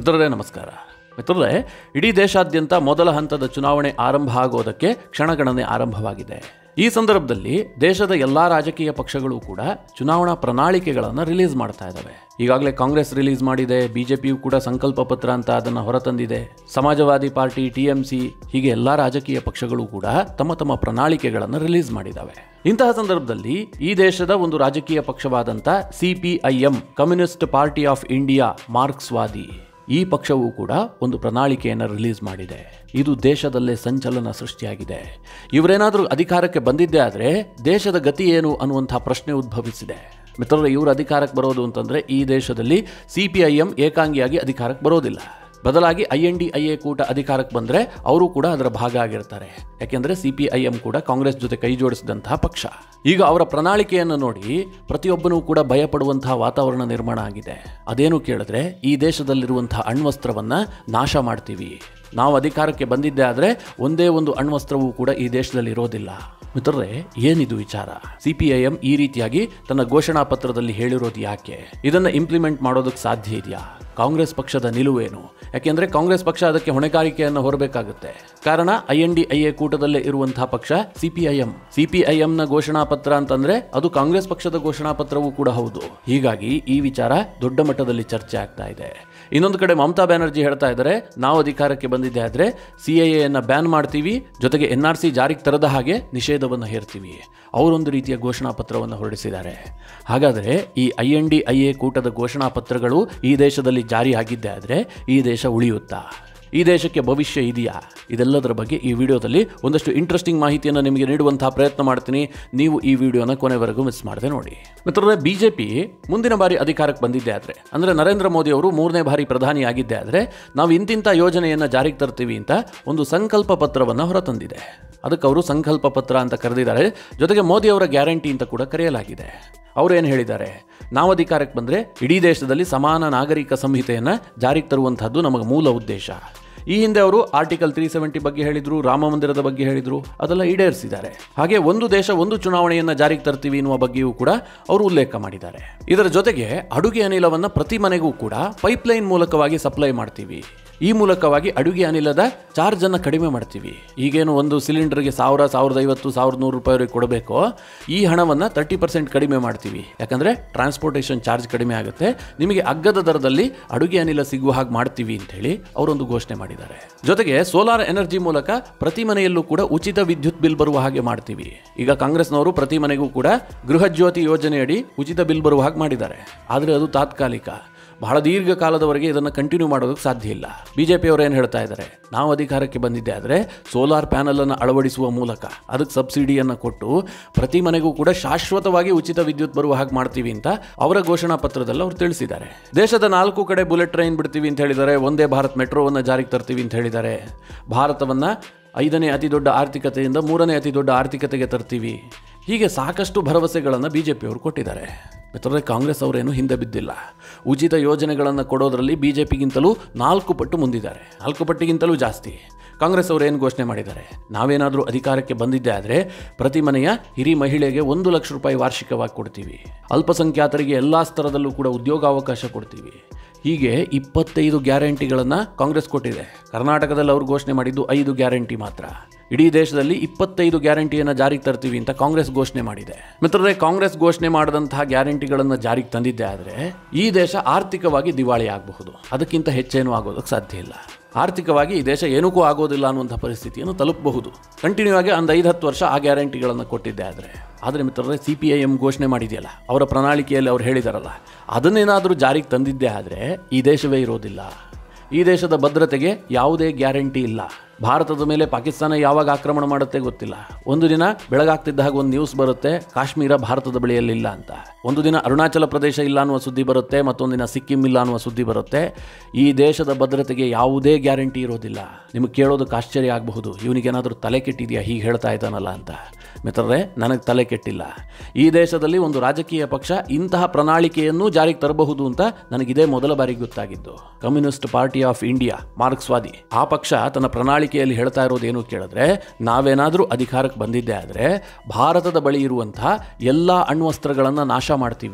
ಮಿತ್ರರೇ ನಮಸ್ಕಾರ ಮಿತ್ರರೇ ಇಡೀ ದೇಶಾದ್ಯಂತ ಮೊದಲ ಹಂತದ ಚುನಾವಣೆ ಆರಂಭ ಆಗೋದಕ್ಕೆ ಕ್ಷಣಗಣನೆ ಆರಂಭವಾಗಿದೆ ಈ ಸಂದರ್ಭದಲ್ಲಿ ದೇಶದ ಎಲ್ಲಾ ರಾಜಕೀಯ ಪಕ್ಷಗಳು ಕೂಡ ಚುನಾವಣಾ ಪ್ರಣಾಳಿಕೆಗಳನ್ನು ರಿಲೀಸ್ ಮಾಡ್ತಾ ಇದ್ದಾವೆ ಈಗಾಗಲೇ ಕಾಂಗ್ರೆಸ್ ರಿಲೀಸ್ ಮಾಡಿದೆ ಬಿಜೆಪಿಯು ಕೂಡ ಸಂಕಲ್ಪ ಪತ್ರ ಅಂತ ಅದನ್ನು ಹೊರತಂದಿದೆ ಸಮಾಜವಾದಿ ಪಾರ್ಟಿ ಟಿಎಂಸಿ ಹೀಗೆ ಎಲ್ಲಾ ರಾಜಕೀಯ ಪಕ್ಷಗಳು ಕೂಡ ತಮ್ಮ ತಮ್ಮ ಪ್ರಣಾಳಿಕೆಗಳನ್ನು ರಿಲೀಸ್ ಮಾಡಿದ್ದಾವೆ ಇಂತಹ ಸಂದರ್ಭದಲ್ಲಿ ಈ ದೇಶದ ಒಂದು ರಾಜಕೀಯ ಪಕ್ಷವಾದಂಥ CPIM Communist Party of India ಮಾರ್ಕ್ಸ್ವಾದಿ ಈ ಪಕ್ಷವು ಕೂಡ ಒಂದು ಪ್ರಣಾಳಿಕೆಯನ್ನು ರಿಲೀಸ್ ಮಾಡಿದೆ ಇದು ದೇಶದಲ್ಲೇ ಸಂಚಲನ ಸೃಷ್ಟಿಯಾಗಿದೆ ಇವರೇನಾದರೂ ಅಧಿಕಾರಕ್ಕೆ ಬಂದಿದ್ದೇ ಆದರೆ ದೇಶದ ಗತಿ ಏನು ಅನ್ನುವಂಥ ಪ್ರಶ್ನೆ ಉದ್ಭವಿಸಿದೆ ಮಿತ್ರರೇ ಇವರು ಅಧಿಕಾರಕ್ಕೆ ಬರೋದು ಅಂತಂದ್ರೆ ಈ ದೇಶದಲ್ಲಿ ಸಿ ಪಿ ಐ ಎಂ ಏಕಾಂಗಿಯಾಗಿ ಅಧಿಕಾರಕ್ಕೆ ಬರೋದಿಲ್ಲ ಬದಲಾಗಿ I N D I A ಕೂಟ ಅಧಿಕಾರಕ್ಕೆ ಬಂದರೆ ಅವರು ಕೂಡ ಅದರ ಭಾಗ ಆಗಿರ್ತಾರೆ ಯಾಕೆಂದರೆ ಸಿ ಪಿ ಐ ಎಂ ಕೂಡ ಕಾಂಗ್ರೆಸ್ ಜೊತೆ ಕೈ ಜೋಡಿಸಿದಂತಹ ಪಕ್ಷ ಈಗ ಅವರ ಪ್ರಣಾಳಿಕೆಯನ್ನು ನೋಡಿ ಪ್ರತಿಯೊಬ್ಬನೂ ಕೂಡ ಭಯಪಡುವಂತಹ ವಾತಾವರಣ ನಿರ್ಮಾಣ ಆಗಿದೆ ಅದೇನು ಕೇಳಿದ್ರೆ ಈ ದೇಶದಲ್ಲಿರುವಂತಹ ಅಣ್ವಸ್ತ್ರವನ್ನು ನಾಶ ಮಾಡ್ತೀವಿ ನಾವು ಅಧಿಕಾರಕ್ಕೆ ಬಂದಿದ್ದೆ ಆದರೆ ಒಂದೇ ಒಂದು ಅಣ್ವಸ್ತ್ರವೂ ಕೂಡ ಈ ದೇಶದಲ್ಲಿ ಇರೋದಿಲ್ಲ ಮಿತ್ರರೇ ಏನಿದು ವಿಚಾರ ಸಿಪಿಐಎಂ ಈ ರೀತಿಯಾಗಿ ತನ್ನ ಘೋಷಣಾ ಪತ್ರದಲ್ಲಿ ಹೇಳಿರೋದು ಯಾಕೆ ಇದನ್ನ ಇಂಪ್ಲಿಮೆಂಟ್ ಮಾಡೋದಕ್ಕೆ ಸಾಧ್ಯ ಇದೆಯಾ ಕಾಂಗ್ರೆಸ್ ಪಕ್ಷದ ನಿಲುವೇನು ಯಾಕೆಂದ್ರೆ ಕಾಂಗ್ರೆಸ್ ಪಕ್ಷ ಅದಕ್ಕೆ ಹೊಣೆಗಾರಿಕೆಯನ್ನು ಹೊರಬೇಕಾಗುತ್ತೆ ಕಾರಣ I N D I A ಕೂಟದಲ್ಲೇ ಇರುವಂತಹ ಪಕ್ಷ ಸಿಪಿಐಎಂ ಸಿಪಿಐಎಂನ ಘೋಷಣಾ ಪತ್ರ ಅಂತಂದ್ರೆ ಅದು ಕಾಂಗ್ರೆಸ್ ಪಕ್ಷದ ಘೋಷಣಾ ಪತ್ರವೂ ಕೂಡ ಹೌದು ಹೀಗಾಗಿ ಈ ವಿಚಾರ ದೊಡ್ಡ ಮಟ್ಟದಲ್ಲಿ ಚರ್ಚೆ ಆಗ್ತಾ ಇದೆ ಇನ್ನೊಂದು ಕಡೆ ಮಮತಾ ಬ್ಯಾನರ್ಜಿ ಹೇಳ್ತಾ ಇದ್ದಾರೆ ನಾವು ಅಧಿಕಾರಕ್ಕೆ ಬಂದಿದ್ದೆ ಆದ್ರೆ ಸಿಎಎನ್ನ ಬ್ಯಾನ್ ಮಾಡ್ತೀವಿ ಜೊತೆಗೆ ಎನ್ ಆರ್ ಸಿ ಜಾರಿಗೆ ತರದ ಹಾಗೆ ನಿಷೇಧವನ್ನು ಹೇರ್ತೀವಿ ಅವರೊಂದು ರೀತಿಯ ಘೋಷಣಾ ಪತ್ರವನ್ನು ಹೊರಡಿಸಿದ್ದಾರೆ ಹಾಗಾದರೆ ಈ I N D I A ಕೂಟದ ಘೋಷಣಾ ಪತ್ರಗಳು ಈ ದೇಶದಲ್ಲಿ ಜಾರಿ ಆಗಿದ್ದೆ ಆದರೆ ಈ ದೇಶ ಉಳಿಯುತ್ತಾ ಈ ದೇಶಕ್ಕೆ ಭವಿಷ್ಯ ಇದೆಯಾ ಇದೆಲ್ಲದರ ಬಗ್ಗೆ ಈ ವಿಡಿಯೋದಲ್ಲಿ ಒಂದಷ್ಟು ಇಂಟ್ರೆಸ್ಟಿಂಗ್ ಮಾಹಿತಿಯನ್ನು ನಿಮಗೆ ನೀಡುವಂತಹ ಪ್ರಯತ್ನ ಮಾಡ್ತೀನಿ ನೀವು ಈ ವಿಡಿಯೋನ ಕೊನೆವರೆಗೂ ಮಿಸ್ ಮಾಡದೆ ನೋಡಿ ಮಿತ್ರರೇ ಬಿಜೆಪಿ ಮುಂದಿನ ಬಾರಿ ಅಧಿಕಾರಕ್ಕೆ ಬಂದಿದ್ದೆ ಆದರೆ ಅಂದರೆ ನರೇಂದ್ರ ಮೋದಿ ಅವರು ಮೂರನೇ ಬಾರಿ ಪ್ರಧಾನಿ ಆಗಿದ್ದೆ ಆದರೆ ನಾವು ಇಂತಿಂಥ ಯೋಜನೆಯನ್ನು ಜಾರಿಗೆ ತರ್ತೀವಿ ಅಂತ ಒಂದು ಸಂಕಲ್ಪ ಪತ್ರವನ್ನು ಹೊರತಂದಿದೆ ಅದಕ್ಕೆ ಅವರು ಸಂಕಲ್ಪ ಪತ್ರ ಅಂತ ಕರೆದಿದ್ದಾರೆ ಜೊತೆಗೆ ಮೋದಿ ಅವರ ಗ್ಯಾರಂಟಿ ಅಂತ ಕೂಡ ಕರೆಯಲಾಗಿದೆ ಅವರೇನು ಹೇಳಿದ್ದಾರೆ ನಾವು ಅಧಿಕಾರಕ್ಕೆ ಬಂದರೆ ಇಡೀ ದೇಶದಲ್ಲಿ ಸಮಾನ ನಾಗರಿಕ ಸಂಹಿತೆಯನ್ನು ಜಾರಿಗೆ ತರುವಂತಹದ್ದು ನಮಗೆ ಮೂಲ ಉದ್ದೇಶ ಈ ಹಿಂದೆ ಅವರು ಆರ್ಟಿಕಲ್ ತ್ರೀ ಸೆವೆಂಟಿ ಬಗ್ಗೆ ಹೇಳಿದ್ರು ರಾಮ ಮಂದಿರದ ಬಗ್ಗೆ ಹೇಳಿದ್ರು ಅದೆಲ್ಲ ಈಡೇರಿಸಿದ್ದಾರೆ ಹಾಗೆ ಒಂದು ದೇಶ ಒಂದು ಚುನಾವಣೆಯನ್ನ ಜಾರಿಗೆ ತರ್ತೀವಿ ಎನ್ನುವ ಬಗ್ಗೆಯೂ ಕೂಡ ಅವರು ಉಲ್ಲೇಖ ಮಾಡಿದ್ದಾರೆ ಇದರ ಜೊತೆಗೆ ಅಡುಗೆ ಅನಿಲವನ್ನು ಪ್ರತಿ ಮನೆಗೂ ಕೂಡ ಪೈಪ್ಲೈನ್ ಮೂಲಕವಾಗಿ ಸಪ್ಲೈ ಮಾಡ್ತೀವಿ ಈ ಮೂಲಕವಾಗಿ ಅಡುಗೆ ಅನಿಲದ ಚಾರ್ಜ್ ಅನ್ನು ಕಡಿಮೆ ಮಾಡ್ತೀವಿ ಈಗೇನು ಒಂದು ಸಿಲಿಂಡರ್ಗೆ ಸಾವಿರ ಸಾವಿರದ ಐವತ್ತು ಸಾವಿರದ ನೂರು ರೂಪಾಯಿವರೆಗೆ ಕೊಡಬೇಕು ಈ ಹಣವನ್ನು ತರ್ಟಿ ಪರ್ಸೆಂಟ್ ಕಡಿಮೆ ಮಾಡ್ತೀವಿ ಯಾಕಂದರೆ ಟ್ರಾನ್ಸ್ಪೋರ್ಟೇಷನ್ ಚಾರ್ಜ್ ಕಡಿಮೆ ಆಗುತ್ತೆ ನಿಮಗೆ ಅಗ್ಗದ ದರದಲ್ಲಿ ಅಡುಗೆ ಅನಿಲ ಸಿಗುವ ಹಾಗೆ ಮಾಡ್ತೀವಿ ಅಂತ ಹೇಳಿ ಅವರೊಂದು ಘೋಷಣೆ ಮಾಡಿದ್ದಾರೆ ಜೊತೆಗೆ ಸೋಲಾರ್ ಎನರ್ಜಿ ಮೂಲಕ ಪ್ರತಿ ಮನೆಯಲ್ಲೂ ಕೂಡ ಉಚಿತ ವಿದ್ಯುತ್ ಬಿಲ್ ಬರುವ ಹಾಗೆ ಮಾಡ್ತೀವಿ ಈಗ ಕಾಂಗ್ರೆಸ್ನವರು ಪ್ರತಿ ಮನೆಗೂ ಕೂಡ ಗೃಹ ಜ್ಯೋತಿ ಯೋಜನೆಯಡಿ ಉಚಿತ ಬಿಲ್ ಬರುವ ಹಾಗೆ ಮಾಡಿದ್ದಾರೆ ಆದರೆ ಅದು ತಾತ್ಕಾಲಿಕ ಬಹಳ ದೀರ್ಘಕಾಲದವರೆಗೆ ಇದನ್ನು ಕಂಟಿನ್ಯೂ ಮಾಡೋದಕ್ಕೆ ಸಾಧ್ಯ ಇಲ್ಲ ಬಿಜೆಪಿಯವರು ಏನು ಹೇಳ್ತಾ ಇದ್ದಾರೆ ನಾವು ಅಧಿಕಾರಕ್ಕೆ ಬಂದಿದ್ದೆ ಆದರೆ ಸೋಲಾರ್ ಪ್ಯಾನಲ್ ಅನ್ನು ಅಳವಡಿಸುವ ಮೂಲಕ ಅದಕ್ಕೆ ಸಬ್ಸಿಡಿಯನ್ನು ಕೊಟ್ಟು ಪ್ರತಿ ಮನೆಗೂ ಕೂಡ ಶಾಶ್ವತವಾಗಿ ಉಚಿತ ವಿದ್ಯುತ್ ಬರುವ ಹಾಗೆ ಮಾಡ್ತೀವಿ ಅಂತ ಅವರ ಘೋಷಣಾ ಪತ್ರದಲ್ಲಿ ಅವರು ತಿಳಿಸಿದ್ದಾರೆ ದೇಶದ ನಾಲ್ಕು ಕಡೆ ಬುಲೆಟ್ ಟ್ರೈನ್ ಬಿಡ್ತೀವಿ ಅಂತ ಹೇಳಿದ್ದಾರೆ ಒಂದೇ ಭಾರತ್ ಮೆಟ್ರೋವನ್ನು ಜಾರಿಗೆ ತರ್ತೀವಿ ಅಂತ ಹೇಳಿದ್ದಾರೆ ಭಾರತವನ್ನು ಐದನೇ ಅತಿ ದೊಡ್ಡ ಆರ್ಥಿಕತೆಯಿಂದ ಮೂರನೇ ಅತಿ ದೊಡ್ಡ ಆರ್ಥಿಕತೆಗೆ ತರ್ತೀವಿ ಹೀಗೆ ಸಾಕಷ್ಟು ಭರವಸೆಗಳನ್ನು ಬಿಜೆಪಿಯವರು ಕೊಟ್ಟಿದ್ದಾರೆ ಮಿತ್ರರೇ ಕಾಂಗ್ರೆಸ್ ಅವರೇನು ಹಿಂದೆ ಬಿದ್ದಿಲ್ಲ ಉಚಿತ ಯೋಜನೆಗಳನ್ನು ಕೊಡೋದರಲ್ಲಿ ಬಿಜೆಪಿಗಿಂತಲೂ ನಾಲ್ಕು ಪಟ್ಟು ಮುಂದಿದ್ದಾರೆ ನಾಲ್ಕು ಪಟ್ಟಿಗಿಂತಲೂ ಜಾಸ್ತಿ ಕಾಂಗ್ರೆಸ್ ಅವರು ಏನು ಘೋಷಣೆ ಮಾಡಿದ್ದಾರೆ ನಾವೇನಾದರೂ ಅಧಿಕಾರಕ್ಕೆ ಬಂದಿದ್ದೆ ಆದರೆ ಪ್ರತಿ ಮನೆಯ ಹಿರಿ ಮಹಿಳೆಗೆ ಒಂದು ಲಕ್ಷ ರೂಪಾಯಿ ವಾರ್ಷಿಕವಾಗಿ ಕೊಡ್ತೀವಿ ಅಲ್ಪಸಂಖ್ಯಾತರಿಗೆ ಎಲ್ಲ ಸ್ತರದಲ್ಲೂ ಕೂಡ ಉದ್ಯೋಗಾವಕಾಶ ಕೊಡ್ತೀವಿ ಹೀಗೆ ಇಪ್ಪತ್ತೈದು ಗ್ಯಾರಂಟಿಗಳನ್ನು ಕಾಂಗ್ರೆಸ್ ಕೊಟ್ಟಿದೆ ಕರ್ನಾಟಕದಲ್ಲಿ ಅವರು ಘೋಷಣೆ ಮಾಡಿದ್ದು ಐದು ಗ್ಯಾರಂಟಿ ಮಾತ್ರ ಇಡೀ ದೇಶದಲ್ಲಿ ಇಪ್ಪತ್ತೈದು ಗ್ಯಾರಂಟಿಯನ್ನು ಜಾರಿಗೆ ತರ್ತೀವಿ ಅಂತ ಕಾಂಗ್ರೆಸ್ ಘೋಷಣೆ ಮಾಡಿದೆ ಮಿತ್ರರೇ ಕಾಂಗ್ರೆಸ್ ಘೋಷಣೆ ಮಾಡಿದಂತಹ ಗ್ಯಾರಂಟಿಗಳನ್ನು ಜಾರಿಗೆ ತಂದಿದ್ದೆ ಆದರೆ ಈ ದೇಶ ಆರ್ಥಿಕವಾಗಿ ದಿವಾಳಿ ಆಗಬಹುದು ಅದಕ್ಕಿಂತ ಹೆಚ್ಚೇನೂ ಆಗೋದಕ್ಕೆ ಸಾಧ್ಯ ಇಲ್ಲ ಆರ್ಥಿಕವಾಗಿ ಈ ದೇಶ ಏನಕ್ಕೂ ಆಗೋದಿಲ್ಲ ಅನ್ನುವಂಥ ಪರಿಸ್ಥಿತಿಯನ್ನು ತಲುಪಬಹುದು ಕಂಟಿನ್ಯೂ ಆಗಿ ಒಂದು ಐದು ಹತ್ತು ವರ್ಷ ಆ ಗ್ಯಾರಂಟಿಗಳನ್ನು ಕೊಟ್ಟಿದ್ದೆ ಆದರೆ ಆದರೆ ಮಿತ್ರರೇ ಸಿ ಪಿ ಐ ಎಂ ಘೋಷಣೆ ಮಾಡಿದೆಯಲ್ಲ ಅವರ ಪ್ರಣಾಳಿಕೆಯಲ್ಲಿ ಅವ್ರು ಹೇಳಿದಾರಲ್ಲ ಅದನ್ನೇನಾದರೂ ಜಾರಿಗೆ ತಂದಿದ್ದೆ ಆದರೆ ಈ ದೇಶವೇ ಇರೋದಿಲ್ಲ ಈ ದೇಶದ ಭದ್ರತೆಗೆ ಯಾವುದೇ ಗ್ಯಾರಂಟಿ ಇಲ್ಲ ಭಾರತದ ಮೇಲೆ ಪಾಕಿಸ್ತಾನ ಯಾವಾಗ ಆಕ್ರಮಣ ಮಾಡುತ್ತೆ ಗೊತ್ತಿಲ್ಲ ಒಂದು ದಿನ ಬೆಳಗಾಗ್ತಿದ್ದ ಹಾಗೆ ಒಂದು ನ್ಯೂಸ್ ಬರುತ್ತೆ ಕಾಶ್ಮೀರ ಭಾರತದ ಬಳಿಯಲ್ಲಿಲ್ಲ ಅಂತ ಒಂದು ದಿನ ಅರುಣಾಚಲ ಪ್ರದೇಶ ಇಲ್ಲ ಅನ್ನುವ ಸುದ್ದಿ ಬರುತ್ತೆ ಮತ್ತೊಂದಿನ ಸಿಕ್ಕಿಂ ಇಲ್ಲ ಅನ್ನುವ ಸುದ್ದಿ ಬರುತ್ತೆ ಈ ದೇಶದ ಭದ್ರತೆಗೆ ಯಾವುದೇ ಗ್ಯಾರಂಟಿ ಇರೋದಿಲ್ಲ ನಿಮಗೆ ಕೇಳೋದಕ್ಕೆ ಆಶ್ಚರ್ಯ ಆಗಬಹುದು ಇವನಿಗೇನಾದರೂ ತಲೆ ಕೆಟ್ಟಿದೆಯಾ ಹೀಗೆ ಹೇಳ್ತಾ ಇದ್ದಾನಲ್ಲ ಅಂತ ಮಿತ್ರರೇ ನನಗೆ ತಲೆ ಕೆಟ್ಟಿಲ್ಲ ಈ ದೇಶದಲ್ಲಿ ಒಂದು ರಾಜಕೀಯ ಪಕ್ಷ ಇಂತಹ ಪ್ರಣಾಳಿಕೆಯನ್ನು ಜಾರಿಗೆ ತರಬಹುದು ಅಂತ ನನಗಿದೇ ಮೊದಲ ಬಾರಿಗೆ ಗೊತ್ತಾಗಿದ್ದು ಕಮ್ಯುನಿಸ್ಟ್ ಪಾರ್ಟಿ ಆಫ್ ಇಂಡಿಯಾ ಮಾರ್ಕ್ಸ್ವಾದಿ ಆ ಪಕ್ಷ ತನ್ನ ಪ್ರಣಾಳಿಕೆಯಲ್ಲಿ ಹೇಳ್ತಾ ಇರೋದು ಏನು ಕೇಳಿದ್ರೆ ನಾವೇನಾದರೂ ಅಧಿಕಾರಕ್ಕೆ ಬಂದಿದ್ದೆ ಆದರೆ ಭಾರತದ ಬಳಿ ಇರುವಂತಹ ಎಲ್ಲ ಅಣ್ವಸ್ತ್ರಗಳನ್ನು ನಾಶ ಮಾಡ್ತೀವಿ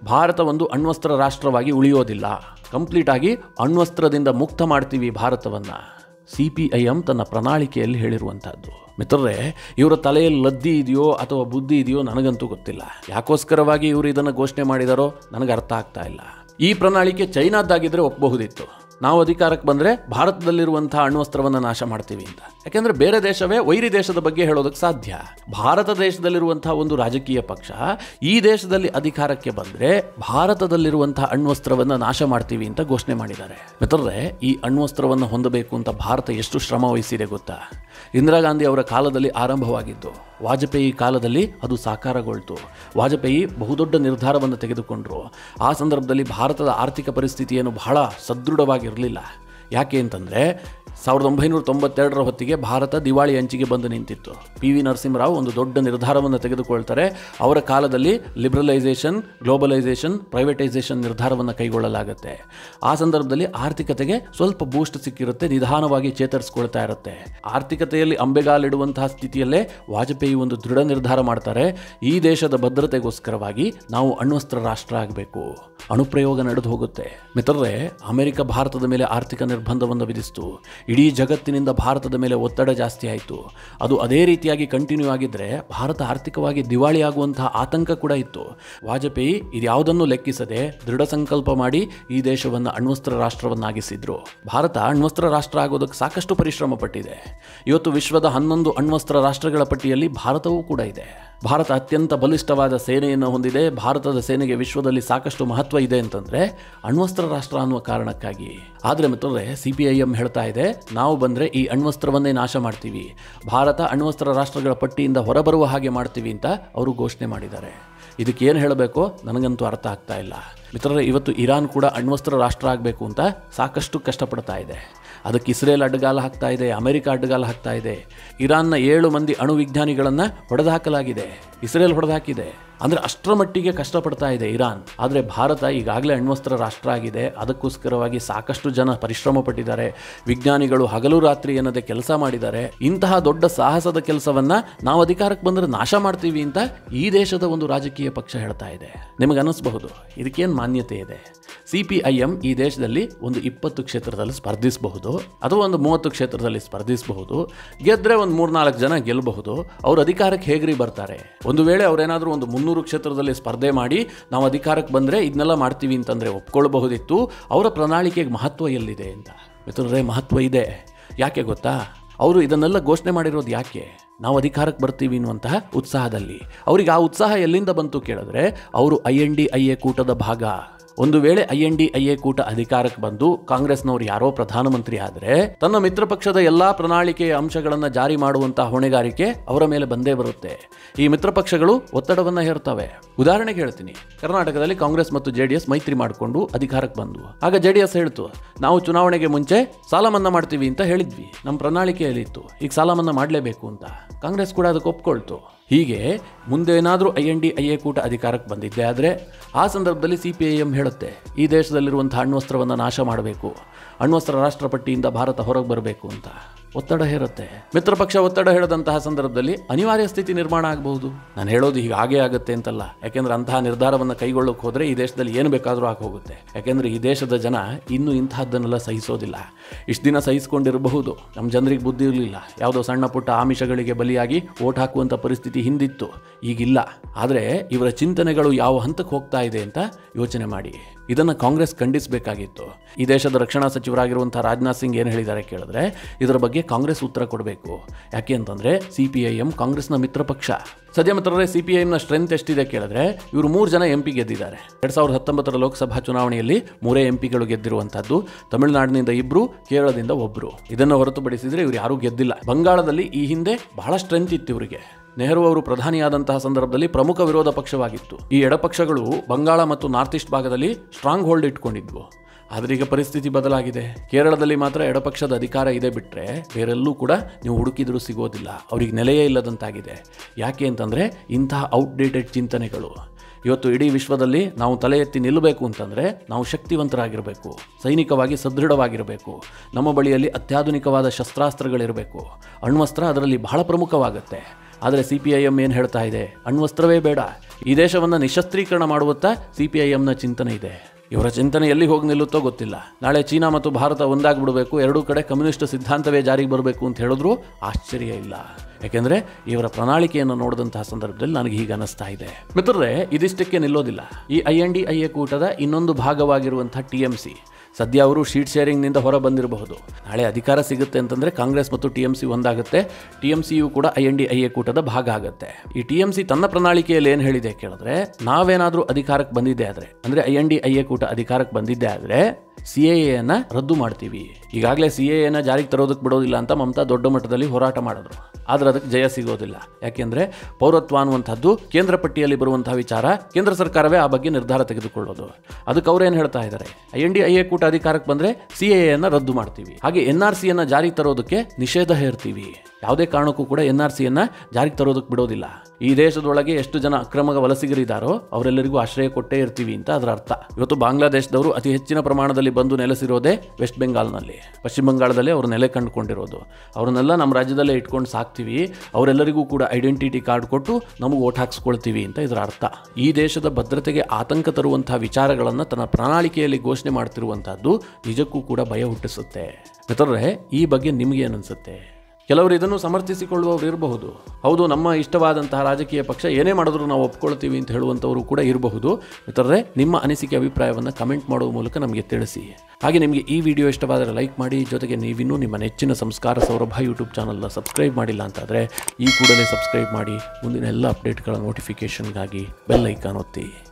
ಭಾರತ ಒಂದು ಅಣ್ವಸ್ತ್ರ ರಾಷ್ಟ್ರವಾಗಿ ಉಳಿಯೋದಿಲ್ಲ ಕಂಪ್ಲೀಟ್ ಆಗಿ ಅಣ್ವಸ್ತ್ರದಿಂದ ಮುಕ್ತ ಮಾಡ್ತೀವಿ ಭಾರತವನ್ನ ಸಿ ಪಿ ಐ ಎಂ ತನ್ನ ಪ್ರಣಾಳಿಕೆಯಲ್ಲಿ ಹೇಳಿರುವಂತಹದ್ದು ಮಿತ್ರರೇ ಇವರ ತಲೆಯಲ್ಲಿ ಲದ್ದಿ ಇದೆಯೋ ಅಥವಾ ಬುದ್ಧಿ ಇದೆಯೋ ನನಗಂತೂ ಗೊತ್ತಿಲ್ಲ ಯಾಕೋಸ್ಕರವಾಗಿ ಇವರು ಇದನ್ನು ಘೋಷಣೆ ಮಾಡಿದಾರೋ ನನಗೆ ಅರ್ಥ ಆಗ್ತಾ ಇಲ್ಲ ಈ ಪ್ರಣಾಳಿಕೆ ಚೈನಾದ್ದಾಗಿದ್ರೆ ಒಪ್ಪಬಹುದಿತ್ತು ನಾವು ಅಧಿಕಾರಕ್ಕೆ ಬಂದರೆ ಭಾರತದಲ್ಲಿರುವಂತಹ ಅಣ್ವಸ್ತ್ರವನ್ನು ನಾಶ ಮಾಡ್ತೀವಿ ಅಂತ ಯಾಕೆಂದ್ರೆ ಬೇರೆ ದೇಶವೇ ವೈರಿ ದೇಶದ ಬಗ್ಗೆ ಹೇಳೋದಕ್ಕೆ ಸಾಧ್ಯ ಭಾರತ ದೇಶದಲ್ಲಿರುವಂತಹ ಒಂದು ರಾಜಕೀಯ ಪಕ್ಷ ಈ ದೇಶದಲ್ಲಿ ಅಧಿಕಾರಕ್ಕೆ ಬಂದರೆ ಭಾರತದಲ್ಲಿರುವಂತಹ ಅಣ್ವಸ್ತ್ರವನ್ನು ನಾಶ ಮಾಡ್ತೀವಿ ಅಂತ ಘೋಷಣೆ ಮಾಡಿದ್ದಾರೆ ಮಿತ್ರರೇ ಈ ಅಣ್ವಸ್ತ್ರವನ್ನು ಹೊಂದಬೇಕು ಅಂತ ಭಾರತ ಎಷ್ಟು ಶ್ರಮ ವಹಿಸಿದೆ ಗೊತ್ತಾ ಇಂದಿರಾ ಗಾಂಧಿ ಅವರ ಕಾಲದಲ್ಲಿ ಆರಂಭವಾಗಿದ್ದು ವಾಜಪೇಯಿ ಕಾಲದಲ್ಲಿ ಅದು ಸಾಕಾರಗೊಳ್ತು ವಾಜಪೇಯಿ ಬಹುದೊಡ್ಡ ನಿರ್ಧಾರವನ್ನು ತೆಗೆದುಕೊಂಡರು ಆ ಸಂದರ್ಭದಲ್ಲಿ ಭಾರತದ ಆರ್ಥಿಕ ಪರಿಸ್ಥಿತಿಯನ್ನು ಬಹಳ ಸದೃಢವಾಗಿರಲಿಲ್ಲ ಯಾಕೆ ಅಂತಂದರೆ ಸಾವಿರದ ಒಂಬೈನೂರ ತೊಂಬತ್ತೆರಡರ ಹೊತ್ತಿಗೆ ಭಾರತ ದಿವಾಳಿ ಅಂಚಿಗೆ ಬಂದು ನಿಂತಿತ್ತು ಪಿ ವಿ ನರಸಿಂಹರಾವ್ ಒಂದು ದೊಡ್ಡ ನಿರ್ಧಾರವನ್ನು ತೆಗೆದುಕೊಳ್ತಾರೆ ಅವರ ಕಾಲದಲ್ಲಿ ಲಿಬ್ರಲೈಸೇಷನ್ ಗ್ಲೋಬಲೈಸೇಷನ್ ಪ್ರೈವೇಟೈಸೇಷನ್ ನಿರ್ಧಾರವನ್ನು ಕೈಗೊಳ್ಳಲಾಗುತ್ತೆ ಆ ಸಂದರ್ಭದಲ್ಲಿ ಆರ್ಥಿಕತೆಗೆ ಸ್ವಲ್ಪ ಬೂಸ್ಟ್ ಸಿಕ್ಕಿರುತ್ತೆ ನಿಧಾನವಾಗಿ ಚೇತರಿಸ್ಕೊಳ್ತಾ ಇರುತ್ತೆ ಆರ್ಥಿಕತೆಯಲ್ಲಿ ಅಂಬೆಗಾಲಿಡುವಂತಹ ಸ್ಥಿತಿಯಲ್ಲೇ ವಾಜಪೇಯಿ ಒಂದು ದೃಢ ನಿರ್ಧಾರ ಮಾಡ್ತಾರೆ ಈ ದೇಶದ ಭದ್ರತೆಗೋಸ್ಕರವಾಗಿ ನಾವು ಅಣ್ವಸ್ತ್ರ ರಾಷ್ಟ್ರ ಆಗಬೇಕು ಅಣುಪ್ರಯೋಗ ನಡೆದು ಹೋಗುತ್ತೆ ಮಿತ್ರರೇ ಅಮೆರಿಕ ಭಾರತದ ಮೇಲೆ ಆರ್ಥಿಕ ನಿರ್ಬಂಧವನ್ನು ವಿಧಿಸಿತು ಇಡೀ ಜಗತ್ತಿನಿಂದ ಭಾರತದ ಮೇಲೆ ಒತ್ತಡ ಜಾಸ್ತಿ ಆಯಿತು ಅದು ಅದೇ ರೀತಿಯಾಗಿ ಕಂಟಿನ್ಯೂ ಆಗಿದ್ದರೆ ಭಾರತ ಆರ್ಥಿಕವಾಗಿ ದಿವಾಳಿ ಆಗುವಂತಹ ಆತಂಕ ಕೂಡ ಇತ್ತು ವಾಜಪೇಯಿ ಇದ್ಯಾವುದನ್ನು ಲೆಕ್ಕಿಸದೆ ದೃಢ ಸಂಕಲ್ಪ ಮಾಡಿ ಈ ದೇಶವನ್ನು ಅಣ್ವಸ್ತ್ರ ರಾಷ್ಟ್ರವನ್ನಾಗಿಸಿದ್ರು ಭಾರತ ಅಣ್ವಸ್ತ್ರ ರಾಷ್ಟ್ರ ಆಗೋದಕ್ಕೆ ಸಾಕಷ್ಟು ಪರಿಶ್ರಮ ಪಟ್ಟಿದೆ ಇವತ್ತು ವಿಶ್ವದ ಹನ್ನೊಂದು ಅಣ್ವಸ್ತ್ರ ರಾಷ್ಟ್ರಗಳ ಪಟ್ಟಿಯಲ್ಲಿ ಭಾರತವೂ ಕೂಡ ಇದೆ ಭಾರತ ಅತ್ಯಂತ ಬಲಿಷ್ಠವಾದ ಸೇನೆಯನ್ನು ಹೊಂದಿದೆ ಭಾರತದ ಸೇನೆಗೆ ವಿಶ್ವದಲ್ಲಿ ಸಾಕಷ್ಟು ಮಹತ್ವ ಇದೆ ಅಂತಂದ್ರೆ ಅಣ್ವಸ್ತ್ರ ರಾಷ್ಟ್ರ ಅನ್ನುವ ಕಾರಣಕ್ಕಾಗಿ ಆದರೆ ಮಿತ್ರರೇ ಸಿ ಪಿ ಐ ಎಂ ಹೇಳ್ತಾ ಇದೆ ನಾವು ಬಂದರೆ ಈ ಅಣ್ವಸ್ತ್ರವನ್ನೇ ನಾಶ ಮಾಡ್ತೀವಿ ಭಾರತ ಅಣ್ವಸ್ತ್ರ ರಾಷ್ಟ್ರಗಳ ಪಟ್ಟಿಯಿಂದ ಹೊರಬರುವ ಹಾಗೆ ಮಾಡ್ತೀವಿ ಅಂತ ಅವರು ಘೋಷಣೆ ಮಾಡಿದ್ದಾರೆ ಇದಕ್ಕೆ ಏನು ಹೇಳಬೇಕೋ ನನಗಂತೂ ಅರ್ಥ ಆಗ್ತಾ ಇಲ್ಲ ಮಿತ್ರರೇ ಇವತ್ತು ಇರಾನ್ ಕೂಡ ಅಣ್ವಸ್ತ್ರ ರಾಷ್ಟ್ರ ಆಗಬೇಕು ಅಂತ ಸಾಕಷ್ಟು ಕಷ್ಟಪಡ್ತಾ ಇದೆ ಅದಕ್ಕೆ ಇಸ್ರೇಲ್ ಅಡ್ಡಗಾಲ ಹಾಕ್ತಾ ಇದೆ ಅಮೆರಿಕ ಅಡ್ಡಗಾಲ ಹಾಕ್ತಾ ಇದೆ ಇರಾನ್ನ ಏಳು ಮಂದಿ ಅಣು ವಿಜ್ಞಾನಿಗಳನ್ನು ಹೊಡೆದುಹಾಕಲಾಗಿದೆ ಇಸ್ರೇಲ್ ಹೊಡೆದುಹಾಕಿದೆ ಅಂದರೆ ಅಷ್ಟರ ಮಟ್ಟಿಗೆ ಕಷ್ಟಪಡ್ತಾ ಇದೆ ಇರಾನ್ ಆದರೆ ಭಾರತ ಈಗಾಗಲೇ ಅಣ್ವಸ್ತ್ರ ರಾಷ್ಟ್ರ ಆಗಿದೆ ಅದಕ್ಕೋಸ್ಕರವಾಗಿ ಸಾಕಷ್ಟು ಜನ ಪರಿಶ್ರಮ ಪಟ್ಟಿದ್ದಾರೆ ವಿಜ್ಞಾನಿಗಳು ಹಗಲು ರಾತ್ರಿ ಎನ್ನದೆ ಕೆಲಸ ಮಾಡಿದ್ದಾರೆ ಇಂತಹ ದೊಡ್ಡ ಸಾಹಸದ ಕೆಲಸವನ್ನ ನಾವು ಅಧಿಕಾರಕ್ಕೆ ಬಂದರೆ ನಾಶ ಮಾಡ್ತೀವಿ ಅಂತ ಈ ದೇಶದ ಒಂದು ರಾಜಕೀಯ ಪಕ್ಷ ಹೇಳ್ತಾ ಇದೆ ನಿಮಗೆ ಅನ್ನಿಸಬಹುದು ಇದಕ್ಕೇನು ಮಾನ್ಯತೆ ಇದೆ ಸಿ ಪಿ ಐ ಎಂ ಈ ದೇಶದಲ್ಲಿ ಒಂದು ಇಪ್ಪತ್ತು ಕ್ಷೇತ್ರದಲ್ಲಿ ಸ್ಪರ್ಧಿಸಬಹುದು ಅಥವಾ ಒಂದು ಮೂವತ್ತು ಕ್ಷೇತ್ರದಲ್ಲಿ ಸ್ಪರ್ಧಿಸಬಹುದು ಗೆದ್ರೆ ಒಂದು ಮೂರ್ನಾಲ್ಕು ಜನ ಗೆಲ್ಲಬಹುದು ಅವ್ರ ಅಧಿಕಾರಕ್ಕೆ ಹೇಗ್ರಿ ಬರ್ತಾರೆ ಒಂದು ವೇಳೆ ಅವರೇನಾದರೂ ಒಂದು ಮುನ್ನೂರು ಕ್ಷೇತ್ರದಲ್ಲಿ ಸ್ಪರ್ಧೆ ಮಾಡಿ ನಾವು ಅಧಿಕಾರಕ್ಕೆ ಬಂದರೆ ಇದನ್ನೆಲ್ಲ ಮಾಡ್ತೀವಿ ಅಂತಂದರೆ ಒಪ್ಕೊಳ್ಬಹುದಿತ್ತು ಅವರ ಪ್ರಣಾಳಿಕೆಗೆ ಮಹತ್ವ ಎಲ್ಲಿದೆ ಅಂತ ಮಿತ್ರರೇ ಮಹತ್ವ ಇದೆ ಯಾಕೆ ಗೊತ್ತಾ ಅವರು ಇದನ್ನೆಲ್ಲ ಘೋಷಣೆ ಮಾಡಿರೋದು ಯಾಕೆ ನಾವು ಅಧಿಕಾರಕ್ಕೆ ಬರ್ತೀವಿ ಅನ್ನುವಂತಹ ಉತ್ಸಾಹದಲ್ಲಿ ಅವರಿಗೆ ಆ ಉತ್ಸಾಹ ಎಲ್ಲಿಂದ ಬಂತು ಕೇಳಿದ್ರೆ ಅವರು I N D I A ಕೂಟದ ಭಾಗ ಒಂದು ವೇಳೆ I N D I A ಕೂಟ ಅಧಿಕಾರಕ್ಕೆ ಬಂದು ಕಾಂಗ್ರೆಸ್ನವರು ಯಾರೋ ಪ್ರಧಾನಮಂತ್ರಿ ಆದರೆ ತನ್ನ ಮಿತ್ರ ಪಕ್ಷದ ಎಲ್ಲಾ ಪ್ರಣಾಳಿಕೆಯ ಅಂಶಗಳನ್ನು ಜಾರಿ ಮಾಡುವಂತಹ ಹೊಣೆಗಾರಿಕೆ ಅವರ ಮೇಲೆ ಬಂದೇ ಬರುತ್ತೆ ಈ ಮಿತ್ರ ಪಕ್ಷಗಳು ಒತ್ತಡವನ್ನ ಹೇರ್ತವೆ ಉದಾಹರಣೆಗೆ ಹೇಳ್ತೀನಿ ಕರ್ನಾಟಕದಲ್ಲಿ ಕಾಂಗ್ರೆಸ್ ಮತ್ತು ಜೆಡಿಎಸ್ ಮೈತ್ರಿ ಮಾಡಿಕೊಂಡು ಅಧಿಕಾರಕ್ಕೆ ಬಂದು ಆಗ ಜೆಡಿಎಸ್ ಹೇಳ್ತು ನಾವು ಚುನಾವಣೆಗೆ ಮುಂಚೆ ಸಾಲ ಮನ್ನಾ ಮಾಡ್ತೀವಿ ಅಂತ ಹೇಳಿದ್ವಿ ನಮ್ಮ ಪ್ರಣಾಳಿಕೆಯಲ್ಲಿ ಇತ್ತು ಈಗ ಸಾಲ ಮನ್ನಾ ಮಾಡಲೇಬೇಕು ಅಂತ ಕಾಂಗ್ರೆಸ್ ಕೂಡ ಅದಕ್ಕೆ ಒಪ್ಕೊಳ್ತು ಹೀಗೆ ಮುಂದೇನಾದರೂ I N D I A ಕೂಟ ಅಧಿಕಾರಕ್ಕೆ ಬಂದಿದ್ದೆ ಆದರೆ ಆ ಸಂದರ್ಭದಲ್ಲಿ ಸಿ ಪಿ ಐ ಎಂ ಹೇಳುತ್ತೆ ಈ ದೇಶದಲ್ಲಿರುವಂಥ ಅಣ್ವಸ್ತ್ರವನ್ನು ನಾಶ ಮಾಡಬೇಕು ಅಣ್ವಸ್ತ್ರ ರಾಷ್ಟ್ರಪಟ್ಟಿಯಿಂದ ಭಾರತ ಹೊರಗೆ ಬರಬೇಕು ಅಂತ ಒತ್ತಡ ಹೇರುತ್ತೆ ಮಿತ್ರ ಪಕ್ಷ ಒತ್ತಡ ಹೇಳದಂತಹ ಸಂದರ್ಭದಲ್ಲಿ ಅನಿವಾರ್ಯ ಸ್ಥಿತಿ ನಿರ್ಮಾಣ ಆಗಬಹುದು ನಾನು ಹೇಳೋದು ಈಗ ಹಾಗೆ ಆಗುತ್ತೆ ಅಂತಲ್ಲ ಯಾಕೆಂದ್ರೆ ಅಂತಹ ನಿರ್ಧಾರವನ್ನು ಕೈಗೊಳ್ಳೋಕೆ ಹೋದರೆ ಈ ದೇಶದಲ್ಲಿ ಏನು ಬೇಕಾದರೂ ಆಗಿ ಹೋಗುತ್ತೆ ಯಾಕೆಂದ್ರೆ ಈ ದೇಶದ ಜನ ಇನ್ನೂ ಇಂತಹದ್ದನ್ನೆಲ್ಲ ಸಹಿಸೋದಿಲ್ಲ ಇಷ್ಟು ದಿನ ಸಹಿಸ್ಕೊಂಡಿರಬಹುದು ನಮ್ಮ ಜನರಿಗೆ ಬುದ್ಧಿ ಇರಲಿಲ್ಲ ಯಾವುದೋ ಸಣ್ಣ ಪುಟ್ಟ ಆಮಿಷಗಳಿಗೆ ಬಲಿಯಾಗಿ ಓಟ್ ಹಾಕುವಂಥ ಪರಿಸ್ಥಿತಿ ಹಿಂದಿತ್ತು ಈಗಿಲ್ಲ ಆದರೆ ಇವರ ಚಿಂತನೆಗಳು ಯಾವ ಹಂತಕ್ಕೆ ಹೋಗ್ತಾ ಇದೆ ಅಂತ ಯೋಚನೆ ಮಾಡಿ ಇದನ್ನು ಕಾಂಗ್ರೆಸ್ ಖಂಡಿಸಬೇಕಾಗಿತ್ತು ಈ ದೇಶದ ರಕ್ಷಣಾ ಸಚಿವರಾಗಿರುವಂಥ ರಾಜನಾಥ್ ಸಿಂಗ್ ಏನು ಹೇಳಿದ್ದಾರೆ ಕೇಳಿದ್ರೆ ಇದರ ಬಗ್ಗೆ ಕಾಂಗ್ರೆಸ್ ಉತ್ತರ ಕೊಡಬೇಕು ಯಾಕೆ ಅಂತಂದರೆ ಸಿ ಪಿ ಐ ಎಂ ಕಾಂಗ್ರೆಸ್ನ ಮಿತ್ರ ಪಕ್ಷ ಸದ್ಯ ಮಿತ್ರರೇ ಸಿ ಪಿ ಐ ಎಮ್ನ ಸ್ಟ್ರೆಂತ್ ಎಷ್ಟಿದೆ ಕೇಳಿದ್ರೆ ಇವರು ಮೂರು ಜನ ಎಂ ಪಿ ಗೆದ್ದಿದ್ದಾರೆ ಎರಡು ಸಾವಿರದ ಹತ್ತೊಂಬತ್ತರ ಲೋಕಸಭಾ ಚುನಾವಣೆಯಲ್ಲಿ ಮೂರೇ ಎಂ ಪಿಗಳು ಗೆದ್ದಿರುವಂಥದ್ದು ತಮಿಳುನಾಡಿನಿಂದ ಇಬ್ಬರು ಕೇರಳದಿಂದ ಒಬ್ಬರು ಇದನ್ನು ಹೊರತುಪಡಿಸಿದರೆ ಇವರು ಯಾರೂ ಗೆದ್ದಿಲ್ಲ ಬಂಗಾಳದಲ್ಲಿ ಈ ಹಿಂದೆ ಬಹಳ ಸ್ಟ್ರೆಂತ್ ಇತ್ತು ಇವರಿಗೆ ನೆಹರು ಅವರು ಪ್ರಧಾನಿಯಾದಂತಹ ಸಂದರ್ಭದಲ್ಲಿ ಪ್ರಮುಖ ವಿರೋಧ ಪಕ್ಷವಾಗಿತ್ತು ಈ ಎಡಪಕ್ಷಗಳು ಬಂಗಾಳ ಮತ್ತು ನಾರ್ತ್ ಈಸ್ಟ್ ಭಾಗದಲ್ಲಿ ಸ್ಟ್ರಾಂಗ್ ಹೋಲ್ಡ್ ಇಟ್ಕೊಂಡಿದ್ವು ಆದರೆ ಈಗ ಪರಿಸ್ಥಿತಿ ಬದಲಾಗಿದೆ ಕೇರಳದಲ್ಲಿ ಮಾತ್ರ ಎಡಪಕ್ಷದ ಅಧಿಕಾರ ಇದೆ ಬಿಟ್ಟರೆ ಬೇರೆಲ್ಲೂ ಕೂಡ ನೀವು ಹುಡುಕಿದರೂ ಸಿಗೋದಿಲ್ಲ ಅವ್ರಿಗೆ ನೆಲೆಯೇ ಇಲ್ಲದಂತಾಗಿದೆ ಯಾಕೆ ಅಂತಂದರೆ ಇಂತಹ ಔಟ್ಡೇಟೆಡ್ ಚಿಂತನೆಗಳು ಇವತ್ತು ಇಡೀ ವಿಶ್ವದಲ್ಲಿ ನಾವು ತಲೆ ಎತ್ತಿ ನಿಲ್ಲಬೇಕು ಅಂತಂದರೆ ನಾವು ಶಕ್ತಿವಂತರಾಗಿರಬೇಕು ಸೈನಿಕವಾಗಿ ಸದೃಢವಾಗಿರಬೇಕು ನಮ್ಮ ಬಳಿಯಲ್ಲಿ ಅತ್ಯಾಧುನಿಕವಾದ ಶಸ್ತ್ರಾಸ್ತ್ರಗಳಿರಬೇಕು ಅಣ್ವಸ್ತ್ರ ಅದರಲ್ಲಿ ಬಹಳ ಪ್ರಮುಖವಾಗುತ್ತೆ ಆದರೆ ಸಿ ಪಿ ಐ ಎಂ ಏನು ಹೇಳ್ತಾ ಇದೆ ಅಣ್ವಸ್ತ್ರವೇ ಬೇಡ ಈ ದೇಶವನ್ನು ನಿಶಸ್ತ್ರೀಕರಣ ಮಾಡುವತ್ತ ಸಿ ಪಿ ಐ ಎಮ್ನ ಚಿಂತನೆ ಇದೆ ಇವರ ಚಿಂತನೆ ಎಲ್ಲಿ ಹೋಗಿ ನಿಲ್ಲುತ್ತೋ ಗೊತ್ತಿಲ್ಲ ನಾಳೆ ಚೀನಾ ಮತ್ತು ಭಾರತ ಒಂದಾಗ್ಬಿಡಬೇಕು ಎರಡೂ ಕಡೆ ಕಮ್ಯುನಿಸ್ಟ್ ಸಿದ್ಧಾಂತವೇ ಜಾರಿಗೆ ಬರಬೇಕು ಅಂತ ಹೇಳಿದ್ರು ಆಶ್ಚರ್ಯ ಇಲ್ಲ ಯಾಕೆಂದರೆ ಇವರ ಪ್ರಣಾಳಿಕೆಯನ್ನು ನೋಡಿದಂತಹ ಸಂದರ್ಭದಲ್ಲಿ ನನಗೆ ಹೀಗೆ ಅನಿಸ್ತಾ ಇದೆ ಮಿತ್ರರೇ ಇದಿಷ್ಟಕ್ಕೆ ನಿಲ್ಲೋದಿಲ್ಲ ಈ I N D I A ಕೂಟದ ಇನ್ನೊಂದು ಭಾಗವಾಗಿರುವಂತಹ ಟಿ ಎಂ ಸಿ ಸದ್ಯ ಅವರು ಶೀಟ್ ಶೇರಿಂಗ್ನಿಂದ ಹೊರ ಬಂದಿರಬಹುದು ನಾಳೆ ಅಧಿಕಾರ ಸಿಗುತ್ತೆ ಅಂತಂದರೆ ಕಾಂಗ್ರೆಸ್ ಮತ್ತು ಟಿ ಎಂ ಸಿ ಒಂದಾಗುತ್ತೆ ಟಿ ಎಂ ಸಿಯು ಕೂಡ I N D I A ಕೂಟದ ಭಾಗ ಆಗುತ್ತೆ ಈ ಟಿ ಎಂ ಸಿ ತನ್ನ ಪ್ರಣಾಳಿಕೆಯಲ್ಲಿ ಏನು ಹೇಳಿದೆ ಕೇಳಿದ್ರೆ ನಾವೇನಾದರೂ ಅಧಿಕಾರಕ್ಕೆ ಬಂದಿದ್ದೆ ಆದರೆ ಅಂದರೆ I N D I A ಕೂಟ ಅಧಿಕಾರಕ್ಕೆ ಬಂದಿದ್ದೆ ಆದರೆ ಸಿ ಎ ಎನ ರದ್ದು ಮಾಡ್ತೀವಿ ಈಗಾಗಲೇ ಸಿ ಎ ಎನ ಜಾರಿಗೆ ತರೋದಕ್ಕೆ ಬಿಡೋದಿಲ್ಲ ಅಂತ ಮಮತಾ ದೊಡ್ಡ ಮಟ್ಟದಲ್ಲಿ ಹೋರಾಟ ಮಾಡಿದ್ರು ಆದರೆ ಅದಕ್ಕೆ ಜಯ ಸಿಗೋದಿಲ್ಲ ಯಾಕೆಂದರೆ ಪೌರತ್ವ ಅನ್ನುವಂಥದ್ದು ಕೇಂದ್ರ ಪಟ್ಟಿಯಲ್ಲಿ ಬರುವಂತಹ ವಿಚಾರ ಕೇಂದ್ರ ಸರ್ಕಾರವೇ ಆ ಬಗ್ಗೆ ನಿರ್ಧಾರ ತೆಗೆದುಕೊಳ್ಳೋದು ಅದಕ್ಕೆ ಅವ್ರು ಏನು ಹೇಳ್ತಾ ಇದ್ದಾರೆ I N D I A ಕೂಟ ಅಧಿಕಾರಕ್ಕೆ ಬಂದರೆ ಸಿ ಎ ಎನ ರದ್ದು ಮಾಡ್ತೀವಿ ಹಾಗೆ ಎನ್ ಆರ್ ಸಿಯನ್ನು ಜಾರಿಗೆ ತರೋದಕ್ಕೆ ನಿಷೇಧ ಹೇರ್ತೀವಿ ಯಾವುದೇ ಕಾರಣಕ್ಕೂ ಕೂಡ ಎನ್ ಆರ್ ಸಿಯನ್ನು ಜಾರಿಗೆ ತರೋದಕ್ಕೆ ಬಿಡೋದಿಲ್ಲ ಈ ದೇಶದೊಳಗೆ ಎಷ್ಟು ಜನ ಅಕ್ರಮ ವಲಸಿಗರಿದ್ದಾರೋ ಅವರೆಲ್ಲರಿಗೂ ಆಶ್ರಯ ಕೊಟ್ಟೇ ಇರ್ತೀವಿ ಅಂತ ಅದರ ಅರ್ಥ ಇವತ್ತು ಬಾಂಗ್ಲಾದೇಶದವರು ಅತಿ ಹೆಚ್ಚಿನ ಪ್ರಮಾಣದಲ್ಲಿ ಬಂದು ನೆಲೆಸಿರೋದೇ ವೆಸ್ಟ್ ಬೆಂಗಾಲ್ನಲ್ಲಿ ಪಶ್ಚಿಮ ಬಂಗಾಳದಲ್ಲಿ ಅವರು ನೆಲೆ ಕಂಡುಕೊಂಡಿರೋದು ಅವ್ರನ್ನೆಲ್ಲ ನಮ್ಮ ರಾಜ್ಯದಲ್ಲೇ ಇಟ್ಕೊಂಡು ಸಾಕ್ತೀವಿ ಅವರೆಲ್ಲರಿಗೂ ಕೂಡ ಐಡೆಂಟಿಟಿ ಕಾರ್ಡ್ ಕೊಟ್ಟು ನಮಗೆ ಓಟ್ ಹಾಕ್ಸ್ಕೊಳ್ತೀವಿ ಅಂತ ಇದರ ಅರ್ಥ ಈ ದೇಶದ ಭದ್ರತೆಗೆ ಆತಂಕ ತರುವಂತಹ ವಿಚಾರಗಳನ್ನು ತನ್ನ ಪ್ರಣಾಳಿಕೆಯಲ್ಲಿ ಘೋಷಣೆ ಮಾಡ್ತಿರುವಂತಹದ್ದು ನಿಜಕ್ಕೂ ಕೂಡ ಭಯ ಹುಟ್ಟಿಸುತ್ತೆ ಮಿತ್ರರೇ ಈ ಬಗ್ಗೆ ನಿಮಗೆ ಏನನ್ಸುತ್ತೆ ಕೆಲವರು ಇದನ್ನು ಸಮರ್ಥಿಸಿಕೊಳ್ಳುವವರು ಇರಬಹುದು ಹೌದು ನಮ್ಮ ಇಷ್ಟವಾದಂತಹ ರಾಜಕೀಯ ಪಕ್ಷ ಏನೇ ಮಾಡಿದ್ರು ನಾವು ಒಪ್ಕೊಳ್ತೀವಿ ಅಂತ ಹೇಳುವಂಥವರು ಕೂಡ ಇರಬಹುದು ಮಿತ್ರರೇ ನಿಮ್ಮ ಅನಿಸಿಕೆ ಅಭಿಪ್ರಾಯವನ್ನು ಕಮೆಂಟ್ ಮಾಡುವ ಮೂಲಕ ನಮಗೆ ತಿಳಿಸಿ ಹಾಗೆ ನಿಮಗೆ ಈ ವಿಡಿಯೋ ಇಷ್ಟವಾದರೆ ಲೈಕ್ ಮಾಡಿ ಜೊತೆಗೆ ನೀವಿನ್ನೂ ನಿಮ್ಮ ನೆಚ್ಚಿನ ಸಂಸ್ಕಾರ ಸೌರಭ ಯೂಟ್ಯೂಬ್ ಚಾನಲ್ನ ಸಬ್ಸ್ಕ್ರೈಬ್ ಮಾಡಿಲ್ಲ ಅಂತಾದರೆ ಈ ಕೂಡಲೇ ಸಬ್ಸ್ಕ್ರೈಬ್ ಮಾಡಿ ಮುಂದಿನ ಎಲ್ಲ ಅಪ್ಡೇಟ್ಗಳ ನೋಟಿಫಿಕೇಷನ್ಗಾಗಿ ಬೆಲ್ ಐಕಾನ್ ಒತ್ತಿ